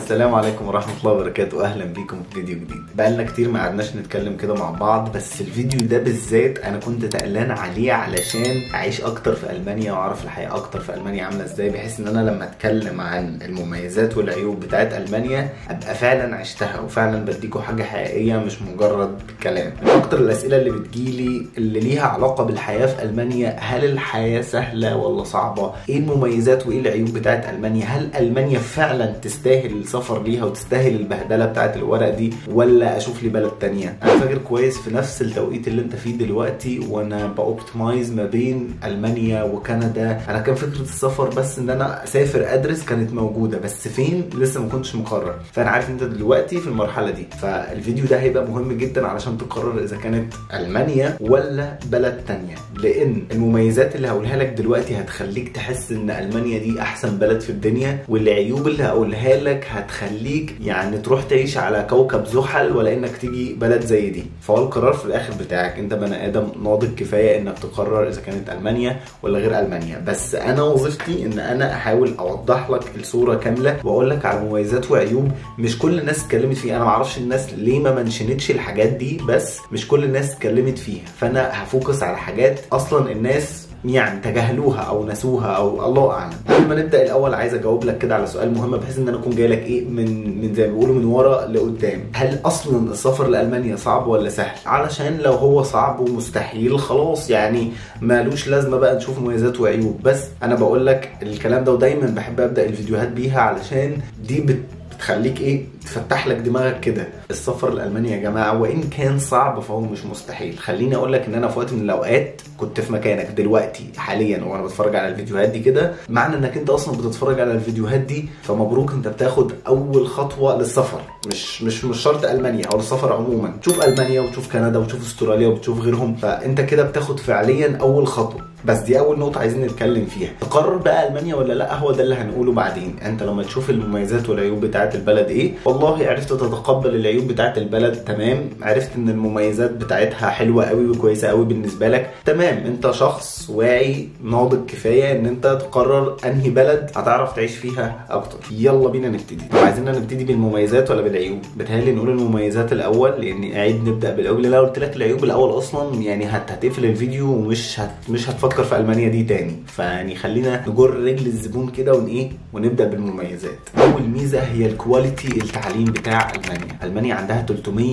السلام عليكم ورحمة الله وبركاته أهلا بيكم في فيديو جديد بقالنا كتير ما قعدناش نتكلم كده مع بعض بس الفيديو ده بالذات أنا كنت تقلان عليه علشان أعيش أكتر في ألمانيا وأعرف الحياة أكتر في ألمانيا عاملة إزاي بحيث إن أنا لما أتكلم عن المميزات والعيوب بتاعت ألمانيا أبقى فعلا عشتها وفعلا بديكوا حاجة حقيقية مش مجرد كلام من أكتر الأسئلة اللي بتجيلي اللي ليها علاقة بالحياة في ألمانيا هل الحياة سهلة ولا صعبة؟ إيه المميزات وإيه العيوب بتاعت ألمانيا؟ هل ألمانيا فعلا تستاهل السفر ليها وتستاهل البهدله بتاعت الورق دي ولا اشوف لي بلد تانية انا فاكر كويس في نفس التوقيت اللي انت فيه دلوقتي وانا باوبتمايز ما بين المانيا وكندا انا كان فكره السفر بس ان انا اسافر ادرس كانت موجوده بس فين لسه ما كنتش مقرر فانا عارف انت دلوقتي في المرحله دي فالفيديو ده هيبقى مهم جدا علشان تقرر اذا كانت المانيا ولا بلد تانية لان المميزات اللي هقولها لك دلوقتي هتخليك تحس ان المانيا دي احسن بلد في الدنيا والعيوب اللي هقولها لك هتخليك يعني تروح تعيش على كوكب زحل ولا انك تيجي بلد زي دي فهو القرار في الاخر بتاعك انت بني ادم ناضج كفايه انك تقرر اذا كانت المانيا ولا غير المانيا بس انا وظيفتي ان انا احاول اوضح لك الصوره كامله واقول لك على مميزات وعيوب مش كل الناس اتكلمت فيها انا معرفش الناس ليه ما منشنتش الحاجات دي بس مش كل الناس اتكلمت فيها فانا هفوكس على حاجات اصلا الناس يعني تجاهلوها او نسوها او الله اعلم قبل ما نبدا الاول عايز اجاوب لك كده على سؤال مهم بحيث ان انا اكون جاي لك ايه من من زي ما بيقولوا من ورا لقدام هل اصلا السفر لالمانيا صعب ولا سهل علشان لو هو صعب ومستحيل خلاص يعني مالوش لازمه بقى نشوف مميزات وعيوب بس انا بقول لك الكلام ده ودايما بحب ابدا الفيديوهات بيها علشان دي بت بتخليك ايه تفتح لك دماغك كده السفر لالمانيا يا جماعه وان كان صعب فهو مش مستحيل خليني اقول لك ان انا في وقت من الاوقات كنت في مكانك دلوقتي حاليا وانا بتفرج على الفيديوهات دي كده معنى انك انت اصلا بتتفرج على الفيديوهات دي فمبروك انت بتاخد اول خطوه للسفر مش مش مش شرط المانيا او السفر عموما تشوف المانيا وتشوف كندا وتشوف استراليا وتشوف غيرهم فانت كده بتاخد فعليا اول خطوه بس دي اول نقطه عايزين نتكلم فيها تقرر بقى المانيا ولا لا هو ده اللي هنقوله بعدين انت لما تشوف المميزات والعيوب بتاعه البلد ايه والله عرفت تتقبل العيوب بتاعه البلد تمام عرفت ان المميزات بتاعتها حلوه قوي وكويسه قوي بالنسبه لك تمام انت شخص واعي ناضج كفايه ان انت تقرر انهي بلد هتعرف تعيش فيها اكتر يلا بينا نبتدي طب عايزين نبتدي بالمميزات ولا بالعيوب بتهيألي نقول المميزات الاول لان اعيد نبدا بالعيوب لان انا قلت لك العيوب الاول اصلا يعني هت هتقفل الفيديو ومش هت مش هتفكر نفكر في المانيا دي تاني فيعني خلينا نجر رجل الزبون كده ون ايه ونبدا بالمميزات اول ميزه هي الكواليتي التعليم بتاع المانيا المانيا عندها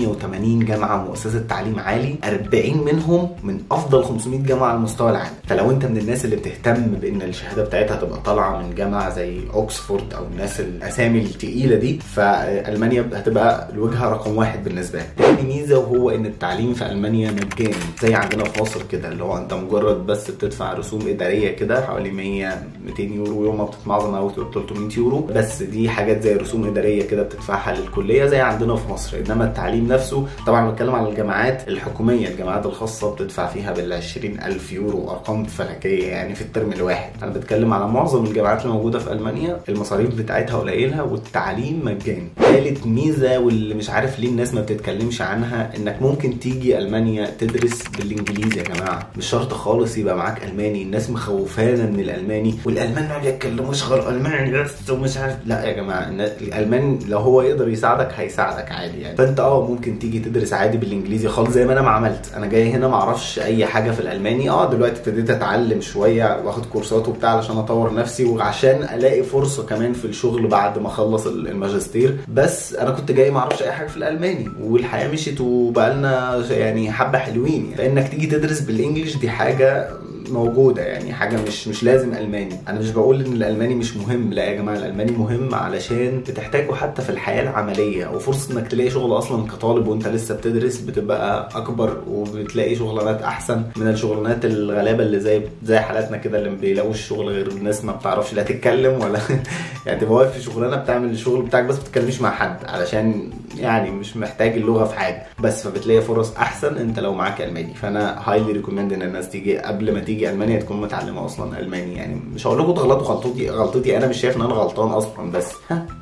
380 جامعه ومؤسسه تعليم عالي 40 منهم من افضل 500 جامعه على مستوى العالم فلو انت من الناس اللي بتهتم بان الشهاده بتاعتها تبقى طالعه من جامعه زي اوكسفورد او الناس الاسامي التقيله دي فالمانيا هتبقى الوجهه رقم واحد بالنسبه لك تاني ميزه وهو ان التعليم في المانيا مجاني زي عندنا في مصر كده اللي هو انت مجرد بس بتدفع رسوم اداريه كده حوالي 100 200 يورو يوم ما بتتمعظم او 300 يورو بس دي حاجات زي رسوم اداريه كده بتدفعها للكليه زي عندنا في مصر انما التعليم نفسه طبعا بتكلم على الجامعات الحكوميه الجامعات الخاصه بتدفع فيها بال 20000 يورو ارقام فلكيه يعني في الترم الواحد انا بتكلم على معظم الجامعات الموجوده في المانيا المصاريف بتاعتها قليله والتعليم مجاني ثالث ميزه واللي مش عارف ليه الناس ما بتتكلمش عنها انك ممكن تيجي المانيا تدرس بالانجليزي يا جماعه مش شرط خالص يبقى معاك الماني الناس مخوفانا من الالماني والالمان ما بيتكلموش غير الماني بس ومش عارف لا يا جماعه الالمان لو هو يقدر يساعدك هيساعدك عادي يعني فانت اه ممكن تيجي تدرس عادي بالانجليزي خالص زي ما انا ما عملت انا جاي هنا ما اعرفش اي حاجه في الالماني اه دلوقتي ابتديت اتعلم شويه واخد كورسات وبتاع علشان اطور نفسي وعشان الاقي فرصه كمان في الشغل بعد ما اخلص الماجستير بس انا كنت جاي ما اعرفش اي حاجه في الالماني والحياه مشيت وبقالنا يعني حبه حلوين يعني فانك تيجي تدرس بالانجلش دي حاجه موجوده يعني حاجه مش مش لازم الماني انا مش بقول ان الالماني مش مهم لا يا جماعه الالماني مهم علشان بتحتاجه حتى في الحياه العمليه وفرصه انك تلاقي شغل اصلا كطالب وانت لسه بتدرس بتبقى اكبر وبتلاقي شغلانات احسن من الشغلانات الغلابه اللي زي زي حالاتنا كده اللي ما بيلاقوش شغل غير الناس ما بتعرفش لا تتكلم ولا يعني تبقى واقف في شغلانه بتعمل الشغل بتاعك بس ما بتتكلمش مع حد علشان يعني مش محتاج اللغه في حاجه بس فبتلاقي فرص احسن انت لو معاك الماني فانا هايلي ريكومند ان الناس تيجي قبل ما تيجي المانيا تكون متعلمه اصلا الماني يعني مش هقول لكم تغلطوا غلطتي غلطتي انا مش شايف ان انا غلطان اصلا بس ها نخش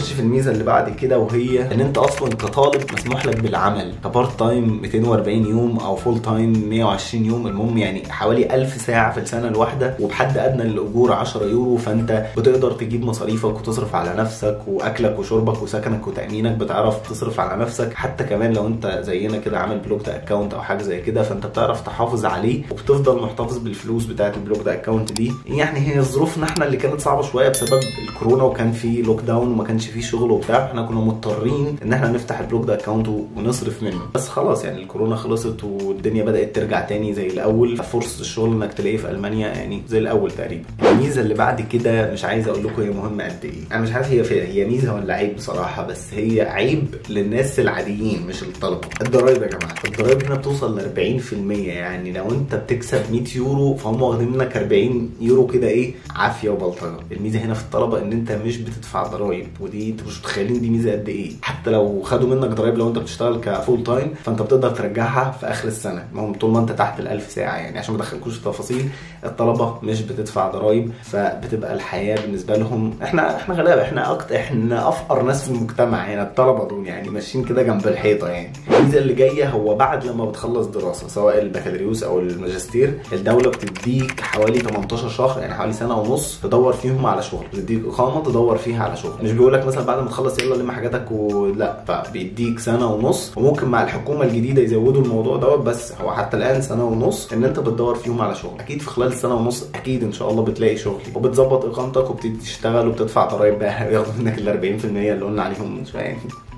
نخش في الميزه اللي بعد كده وهي ان انت اصلا كطالب مسموح لك بالعمل كبارت تايم 240 يوم او فول تايم 120 يوم المهم يعني حوالي 1000 ساعه في السنه الواحده وبحد ادنى للاجور 10 يورو فانت بتقدر تجيب مصاريفك وتصرف على نفسك واكلك وشربك وسكنك وتامينك بتعرف تصرف على نفسك حتى كمان لو انت زينا كده عامل بلوك اكونت او حاجه زي كده فانت بتعرف تحافظ عليه وبتفضل محتفظ بالفلوس بتاعه البلوك اكونت دي يعني هي ظروفنا احنا اللي كانت صعبه شويه بسبب الكورونا وكان في لوك داون وما كانش في شغل وبتاع احنا كنا مضطرين ان احنا نفتح البلوك ده اكونت ونصرف منه بس خلاص يعني الكورونا خلصت والدنيا بدات ترجع تاني زي الاول ففرصه الشغل انك تلاقيه في المانيا يعني زي الاول تقريبا الميزه اللي بعد كده مش عايز اقول لكم هي مهمه قد ايه انا مش عارف هي فيها هي ميزه ولا عيب بصراحه بس هي عيب للناس العاديين مش الطلبه الضرايب يا جماعه الضرايب هنا بتوصل ل 40% يعني لو انت بتكسب 100 يورو فهم واخدين منك 40 يورو كده ايه عافيه وبلطجه الميزه هنا في الطلبه ان انت مش بتدفع ضرايب ودي انتوا مش متخيلين دي ميزه قد ايه حتى لو خدوا منك ضرايب لو انت بتشتغل كفول تايم فانت بتقدر ترجعها في اخر السنه المهم طول ما انت تحت ال 1000 ساعه يعني عشان ما ادخلكوش في تفاصيل الطلبه مش بتدفع ضرايب فبتبقى الحياه بالنسبه لهم احنا احنا غلابه احنا اكتر احنا افقر ناس في المجتمع هنا الطلبه دول يعني ماشيين كده جنب الحيطه يعني الميزه اللي جايه هو بعد لما بتخلص دراسه سواء البكالوريوس او الماجستير الدوله بتديك حوالي 18 شهر يعني حوالي سنه ونص تدور فيهم على شغل بتديك اقامه تدور فيها على شغل مش بيقول لك مثلا بعد ما تخلص يلا لم حاجاتك ولا فبيديك سنه ونص وممكن مع الحكومه الجديده يزودوا الموضوع دوت بس هو حتى الان سنه ونص ان انت بتدور فيهم على شغل اكيد في خلال السنه ونص اكيد ان شاء الله بتلاقي شغل وبتظبط اقامتك وبتبتدي تشتغل وبتدفع ضرايب بقى ياخدوا منك ال 40% اللي قلنا عليهم من شويه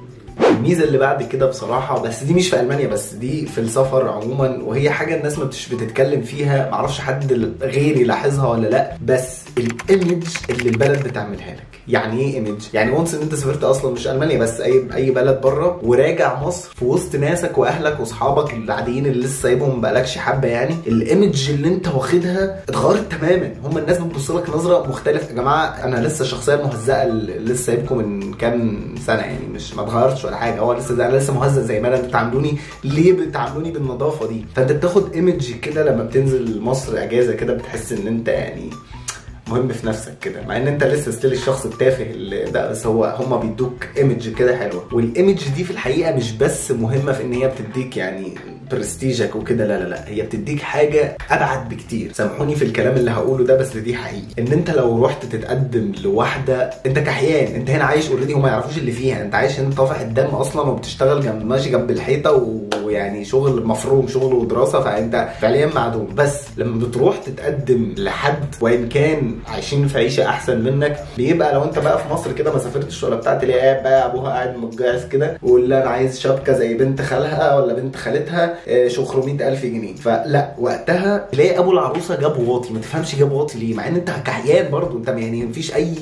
الميزه اللي بعد كده بصراحه بس دي مش في المانيا بس دي في السفر عموما وهي حاجه الناس ما مش بتتكلم فيها معرفش حد غيري لاحظها ولا لا بس الايمج اللي البلد بتعملها لك يعني ايه ايمج يعني وانس ان انت سافرت اصلا مش المانيا بس اي اي بلد بره وراجع مصر في وسط ناسك واهلك واصحابك العاديين اللي لسه سايبهم بقالكش حبه يعني الايمج اللي انت واخدها اتغيرت تماما هم الناس بتبص لك نظره مختلفه يا جماعه انا لسه الشخصيه المهزأه اللي لسه سايبكم من كام سنه يعني مش ما اتغيرتش ولا حاجه هو لسه انا لسه مهزأ زي ما انا بتعاملوني ليه بتعاملوني بالنظافه دي فانت بتاخد ايمج كده لما بتنزل مصر اجازه كده بتحس ان انت يعني مهم في نفسك كده مع ان انت لسه ستيل الشخص التافه اللي ده بس هو هما بيدوك ايمج كده حلوه والايمج دي في الحقيقه مش بس مهمه في ان هي بتديك يعني برستيجك وكده لا لا لا هي بتديك حاجه ابعد بكتير سامحوني في الكلام اللي هقوله ده بس دي حقيقي ان انت لو رحت تتقدم لواحده انت كحيان انت هنا عايش اوريدي وما يعرفوش اللي فيها انت عايش هنا طافح الدم اصلا وبتشتغل جنب ماشي جنب الحيطه ويعني شغل مفروم شغل ودراسه فانت فعليا معدوم بس لما بتروح تتقدم لحد وان كان عايشين في عيشه احسن منك بيبقى لو انت بقى في مصر كده ما سافرتش ولا بتاع تلاقي قاعد بقى ابوها قاعد متجهز كده ويقول لها انا عايز شبكه زي بنت خالها ولا بنت خالتها شخر 100000 جنيه فلا وقتها تلاقي ابو العروسه جاب واطي ما تفهمش جاب واطي ليه مع ان انت كحيان برضو انت يعني مفيش اي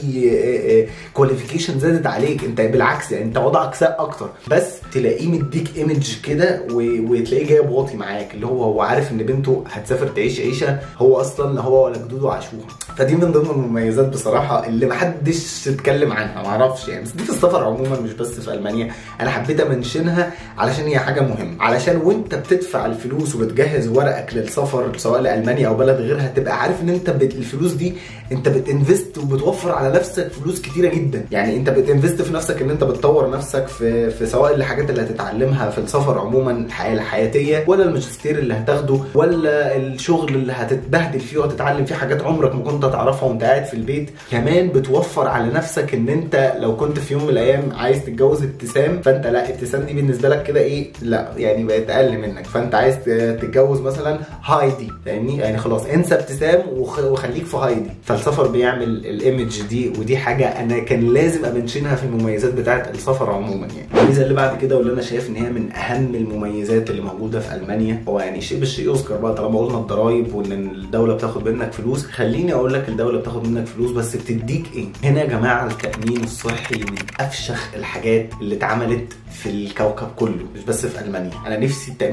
كواليفيكيشن زادت عليك انت بالعكس يعني انت وضعك ساء اكتر بس تلاقيه مديك ايمج كده وتلاقيه جايب واطي معاك اللي هو هو عارف ان بنته هتسافر تعيش عيشه هو اصلا هو ولا جدوده عاشوها فدي من ضمن المميزات بصراحه اللي محدش اتكلم عنها معرفش يعني بس دي في السفر عموما مش بس في المانيا انا حبيت امنشنها علشان هي حاجه مهمه علشان وانت بتدفع الفلوس وبتجهز ورقك للسفر سواء لالمانيا او بلد غيرها تبقى عارف ان انت الفلوس دي انت بتنفست وبتوفر على نفسك فلوس كتيره جدا يعني انت بتنفست في نفسك ان انت بتطور نفسك في في سواء الحاجات اللي هتتعلمها في السفر عموما الحياه الحياتيه ولا الماجستير اللي هتاخده ولا الشغل اللي هتتبهدل فيه وهتتعلم فيه حاجات عمرك ما كنت تعرفها وانت قاعد في البيت كمان بتوفر على نفسك ان انت لو كنت في يوم من الايام عايز تتجوز ابتسام فانت لا ابتسام دي بالنسبه لك كده ايه لا يعني بقت اقل منك فانت عايز تتجوز مثلا هايدي فاهمني يعني خلاص انسى ابتسام وخليك في هايدي فالسفر بيعمل الايمج دي ودي حاجه انا كان لازم امنشنها في المميزات بتاعه السفر عموما يعني الميزه اللي بعد كده واللي انا شايف ان هي من اهم المميزات اللي موجوده في المانيا هو يعني شيء بالشيء يذكر بقى طالما قلنا الضرايب وان الدوله بتاخد منك فلوس خليني اقول لك الدوله بتاخد منك فلوس بس بتديك ايه هنا يا جماعه التامين الصحي من افشخ الحاجات اللي اتعملت في الكوكب كله مش بس في المانيا انا نفسي التامين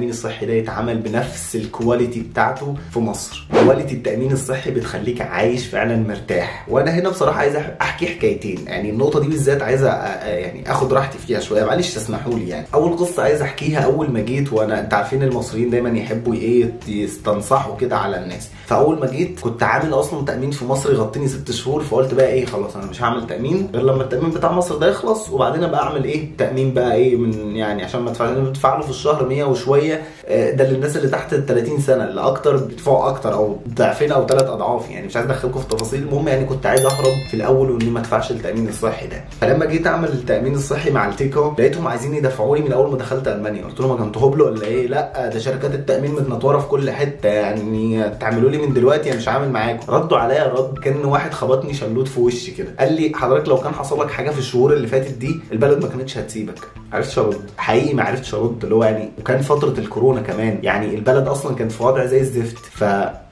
التامين الصحي ده يتعمل بنفس الكواليتي بتاعته في مصر كواليتي التامين الصحي بتخليك عايش فعلا مرتاح وانا هنا بصراحه عايز احكي حكايتين يعني النقطه دي بالذات عايز يعني اخد راحتي فيها شويه معلش تسمحوا لي يعني اول قصه عايز احكيها اول ما جيت وانا انت عارفين المصريين دايما يحبوا ايه يستنصحوا كده على الناس فاول ما جيت كنت عامل اصلا تامين في مصر يغطيني ست شهور فقلت بقى ايه خلاص انا مش هعمل تامين غير لما التامين بتاع مصر ده يخلص وبعدين ابقى اعمل ايه تامين بقى ايه من يعني عشان ما ادفعش بدفع له في الشهر 100 وشويه ده للناس اللي تحت ال 30 سنه اللي اكتر بيدفعوا اكتر او ضعفين او ثلاث اضعاف يعني مش عايز ادخلكم في التفاصيل المهم يعني كنت عايز اهرب في الاول واني ما ادفعش التامين الصحي ده فلما جيت اعمل التامين الصحي مع التيكو لقيتهم عايزين يدفعوا لي من اول ما دخلت المانيا قلت لهم انتوا هبلوا ولا ايه لا ده شركات التامين متنطوره في كل حته يعني تعملوا لي من دلوقتي انا مش عامل معاكم ردوا عليا رد كان واحد خبطني شلوت في وشي كده قال لي حضرتك لو كان حصل لك حاجه في الشهور اللي فاتت دي البلد ما كانتش هتسيبك عرفتش ارد حقيقي ما عرفتش ارد اللي هو يعني وكان فتره الكورونا كمان يعني البلد اصلا كانت في وضع زي الزفت ف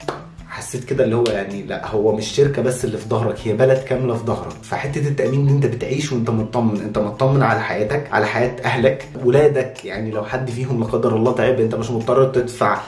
حسيت كده اللي هو يعني لا هو مش شركه بس اللي في ظهرك هي بلد كامله في ظهرك فحته التامين ان انت بتعيش وانت مطمن انت مطمن على حياتك على حياه اهلك ولادك يعني لو حد فيهم لا قدر الله تعب انت مش مضطر تدفع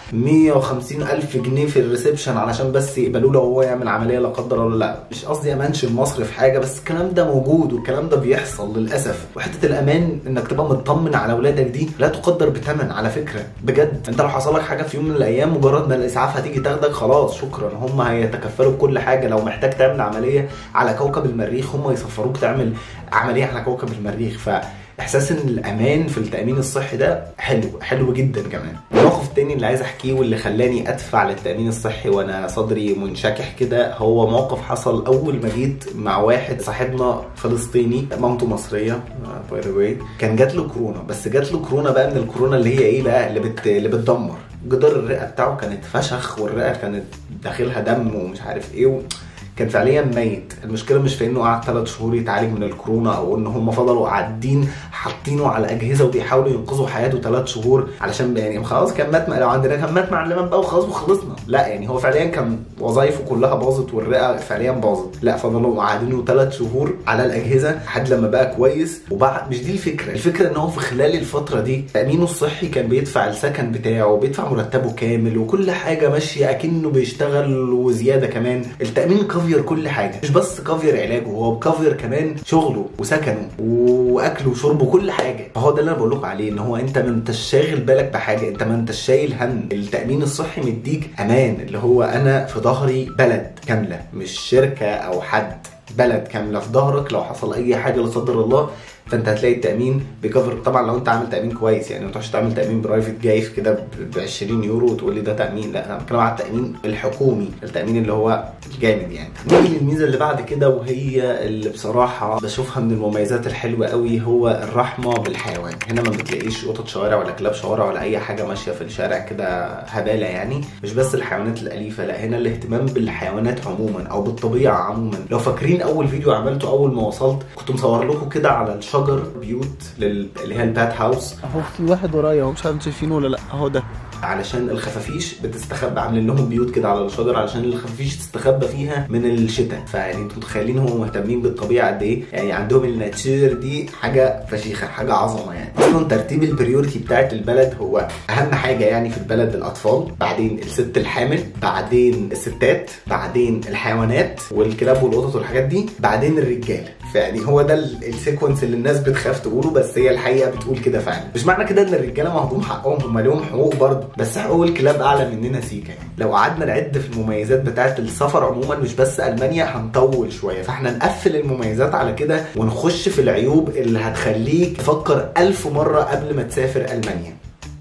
150 الف جنيه في الريسبشن علشان بس يقبلوا له وهو يعمل عمليه لا قدر الله لا مش قصدي امانشن مصر في حاجه بس الكلام ده موجود والكلام ده بيحصل للاسف وحته الامان انك تبقى مطمن على اولادك دي لا تقدر بثمن على فكره بجد انت لو حصل لك حاجه في يوم من الايام مجرد ما الاسعاف هتيجي تاخدك خلاص شكرا هم هيتكفلوا بكل حاجه لو محتاج تعمل عمليه على كوكب المريخ هم يسفروك تعمل عمليه على كوكب المريخ ف احساس ان الامان في التامين الصحي ده حلو حلو جدا كمان الموقف التاني اللي عايز احكيه واللي خلاني ادفع للتامين الصحي وانا صدري منشكح كده هو موقف حصل اول ما جيت مع واحد صاحبنا فلسطيني مامته مصريه باي ذا واي كان جات له كورونا بس جات له كورونا بقى من الكورونا اللي هي ايه بقى اللي بت... اللي بتدمر جدار الرئه بتاعه كانت فشخ والرئه كانت داخلها دم ومش عارف ايه و... كان فعليا ميت المشكله مش في انه قعد ثلاث شهور يتعالج من الكورونا او ان هم فضلوا قاعدين حاطينه على اجهزه وبيحاولوا ينقذوا حياته ثلاث شهور علشان يعني خلاص كان مات لو عندنا كان مات مع اللبن بقى وخلاص وخلصنا لا يعني هو فعليا كان وظايفه كلها باظت والرئه فعليا باظت لا فضلوا قاعدينه ثلاث شهور على الاجهزه لحد لما بقى كويس وبعد مش دي الفكره الفكره ان هو في خلال الفتره دي تامينه الصحي كان بيدفع السكن بتاعه وبيدفع مرتبه كامل وكل حاجه ماشيه اكنه بيشتغل وزياده كمان التامين كافير كل حاجه مش بس كافير علاجه هو كافير كمان شغله وسكنه واكله وشربه كل حاجه فهو ده اللي انا بقول لكم عليه ان هو انت ما انتش شاغل بالك بحاجه انت ما انتش شايل هم التامين الصحي مديك امان اللي هو انا في ظهري بلد كامله مش شركه او حد بلد كامله في ظهرك لو حصل اي حاجه لا قدر الله فانت هتلاقي التامين بيكفر طبعا لو انت عامل تامين كويس يعني ما تروحش تعمل تامين برايفت جايف كده ب 20 يورو وتقول لي ده تامين لا انا بتكلم على التامين الحكومي التامين اللي هو الجامد يعني نيجي للميزه اللي بعد كده وهي اللي بصراحه بشوفها من المميزات الحلوه قوي هو الرحمه بالحيوان هنا ما بتلاقيش قطط شوارع ولا كلاب شوارع ولا اي حاجه ماشيه في الشارع كده هباله يعني مش بس الحيوانات الاليفه لا هنا الاهتمام بالحيوانات عموما او بالطبيعه عموما لو فاكرين اول فيديو عملته اول ما وصلت كنت مصور لكم كده على الشجر بيوت لل... اللي هي البات هاوس اهو في واحد ورايا اهو مش عارف شايفينه ولا لا اهو ده علشان الخفافيش بتستخبى عاملين لهم بيوت كده على الشجر علشان الخفافيش تستخبى فيها من الشتاء فيعني انتوا متخيلين هم مهتمين بالطبيعه قد ايه يعني عندهم الناتشر دي حاجه فشيخه حاجه عظمه يعني اصلا ترتيب البريورتي بتاعت البلد هو اهم حاجه يعني في البلد الاطفال بعدين الست الحامل بعدين الستات بعدين الحيوانات والكلاب والقطط والحاجات دي بعدين الرجاله فيعني هو ده السيكونس اللي الناس بتخاف تقوله بس هي الحقيقه بتقول كده فعلا مش معنى كده ان الرجاله مهضوم حقهم هم لهم حقوق برضه بس حقوق الكلاب اعلى مننا سيكا يعني لو قعدنا نعد في المميزات بتاعه السفر عموما مش بس المانيا هنطول شويه فاحنا نقفل المميزات على كده ونخش في العيوب اللي هتخليك تفكر ألف مره قبل ما تسافر المانيا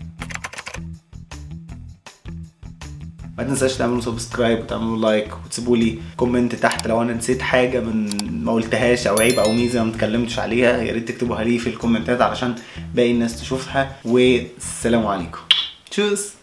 ما تنساش تعملوا سبسكرايب وتعملوا لايك وتسيبوا لي كومنت تحت لو انا نسيت حاجه من ما قلتهاش او عيب او ميزه ما اتكلمتش عليها يا ريت تكتبوها لي في الكومنتات علشان باقي الناس تشوفها والسلام عليكم تشوس